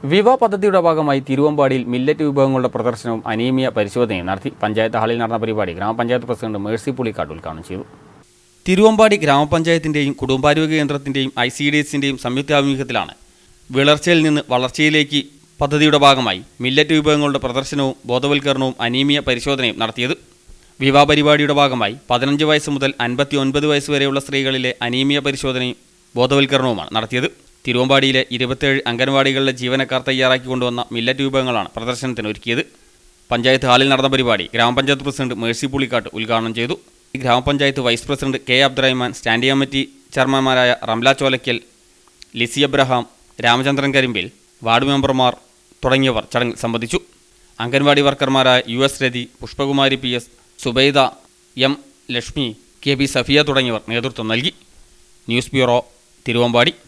വിവ പദ്ധതിയുടെ ഭാഗമായി തിരുവമ്പാടിയിൽ മില്ലറ്റ് വിഭവങ്ങളുടെ പ്രദർശനവും അനീമിയ പരിശോധനയും നടത്തി പഞ്ചായത്ത് ഹാളിൽ നടന്ന പരിപാടി ഗ്രാമപഞ്ചായത്ത് പ്രസിഡന്റ് മേഴ്സി പുളിക്കാട് ഉദ്ഘാടനം ചെയ്തു തിരുവമ്പാടി ഗ്രാമപഞ്ചായത്തിന്റെയും കുടുംബാരോഗ്യ കേന്ദ്രത്തിന്റെയും ഐ സി ഡി എസിന്റെയും സംയുക്താഭിമുഖ്യത്തിലാണ് വിളർച്ചയിൽ നിന്ന് വളർച്ചയിലേക്ക് പദ്ധതിയുടെ ഭാഗമായി മില്ലറ്റ് വിഭവങ്ങളുടെ പ്രദർശനവും ബോധവൽക്കരണവും അനീമിയ പരിശോധനയും നടത്തിയത് വിവാഹ പരിപാടിയുടെ ഭാഗമായി പതിനഞ്ച് വയസ്സ് മുതൽ അൻപത്തി ഒൻപത് വയസ്സ് വരെയുള്ള സ്ത്രീകളിലെ അനീമിയ പരിശോധനയും ബോധവൽക്കരണവുമാണ് നടത്തിയത് തിരുവമ്പാടിയിലെ ഇരുപത്തേഴ് അംഗൻവാടികളിലെ ജീവനക്കാർ തയ്യാറാക്കി കൊണ്ടുവന്ന മില്ലറ്റ് വിഭവങ്ങളാണ് പ്രദർശനത്തിന് ഒരുക്കിയത് പഞ്ചായത്ത് ഹാളിൽ നടന്ന പരിപാടി ഗ്രാമപഞ്ചായത്ത് പ്രസിഡന്റ് മേഴ്സി പുളിക്കാട്ട് ഉദ്ഘാടനം ചെയ്തു ഗ്രാമപഞ്ചായത്ത് vice president K Abdurahman standing committee ചെയർമാൻമാരായ റംല ചോലയ്ക്കൽ ലിസി അബ്രഹാം രാമചന്ദ്രൻ കരിമ്പിൽ വാർഡ് മെമ്പർമാർ തുടങ്ങിയവർ ചടങ്ങിൽ സംബന്ധിച്ചു അംഗൻവാടി വർക്കർമാരായ U S Rathi Pushpakumari P S Subaida M Lakshmi K B Safiya തുടങ്ങിയവർ നേതൃത്വം നൽകി ന്യൂസ് ബ്യൂറോ തിരുവമ്പാടി